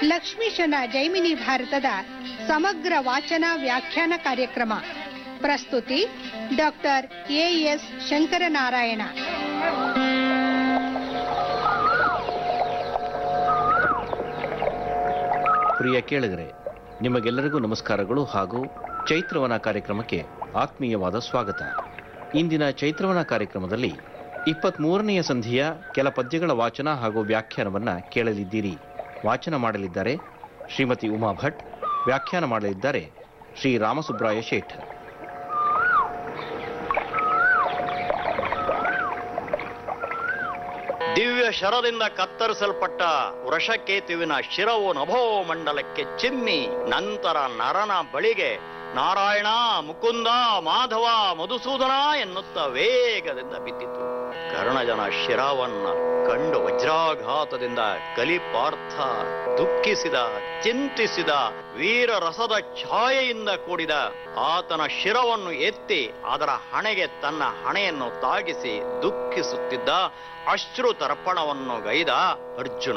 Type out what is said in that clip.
ಲಕ್ಷ್ಮೀಶನ ಜೈಮಿನಿ ಭಾರತದ ಸಮಗ್ರ ವಾಚನ ವ್ಯಾಖ್ಯಾನ ಕಾರ್ಯಕ್ರಮ ಪ್ರಸ್ತುತಿ ಡಾಕ್ಟರ್ ಎಎಸ್ ಶಂಕರನಾರಾಯಣ ಪ್ರಿಯ ಕೇಳಿಗರೆ ನಿಮಗೆಲ್ಲರಿಗೂ ನಮಸ್ಕಾರಗಳು ಹಾಗೂ ಚೈತ್ರವನ ಕಾರ್ಯಕ್ರಮಕ್ಕೆ ಆತ್ಮೀಯವಾದ ಸ್ವಾಗತ ಇಂದಿನ ಚೈತ್ರವನ ಕಾರ್ಯಕ್ರಮದಲ್ಲಿ ಇಪ್ಪತ್ಮೂರನೆಯ ಸಂಧಿಯ ಕೆಲ ಪದ್ಯಗಳ ವಾಚನ ಹಾಗೂ ವ್ಯಾಖ್ಯಾನವನ್ನ ಕೇಳಲಿದ್ದೀರಿ ವಾಚನ ಮಾಡಲಿದ್ದಾರೆ ಶ್ರೀಮತಿ ಉಮಾ ಭಟ್ ವ್ಯಾಖ್ಯಾನ ಮಾಡಲಿದ್ದಾರೆ ಶ್ರೀ ರಾಮಸುಬ್ರಾಯ ಶೇಠ್ ದಿವ್ಯ ಶರದಿಂದ ಕತ್ತರಿಸಲ್ಪಟ್ಟ ವೃಷಕೇತುವಿನ ಶಿರವು ನಭೋಮಂಡಲಕ್ಕೆ ಚಿಮ್ಮಿ ನಂತರ ನರನ ಬಳಿಗೆ ನಾರಾಯಣ ಮುಕುಂದ ಮಾಧವ ಮಧುಸೂದನ ಎನ್ನುತ್ತ ವೇಗದಿಂದ ಬಿದ್ದಿತು ಕರ್ಣಜನ ಶಿರವನ್ನ ಕಂಡು ವಜ್ರಾಘಾತದಿಂದ ಕಲಿಪಾರ್ಥ ದುಃಖಿಸಿದ ಚಿಂತಿಸಿದ ವೀರ ರಸದ ಛಾಯೆಯಿಂದ ಕೂಡಿದ ಆತನ ಶಿರವನ್ನು ಎತ್ತಿ ಅದರ ಹಣೆಗೆ ತನ್ನ ಹಣೆಯನ್ನು ತಾಗಿಸಿ ದುಃಖಿಸುತ್ತಿದ್ದ ಅಶ್ರು ತರ್ಪಣವನ್ನು ಗೈದ ಅರ್ಜುನ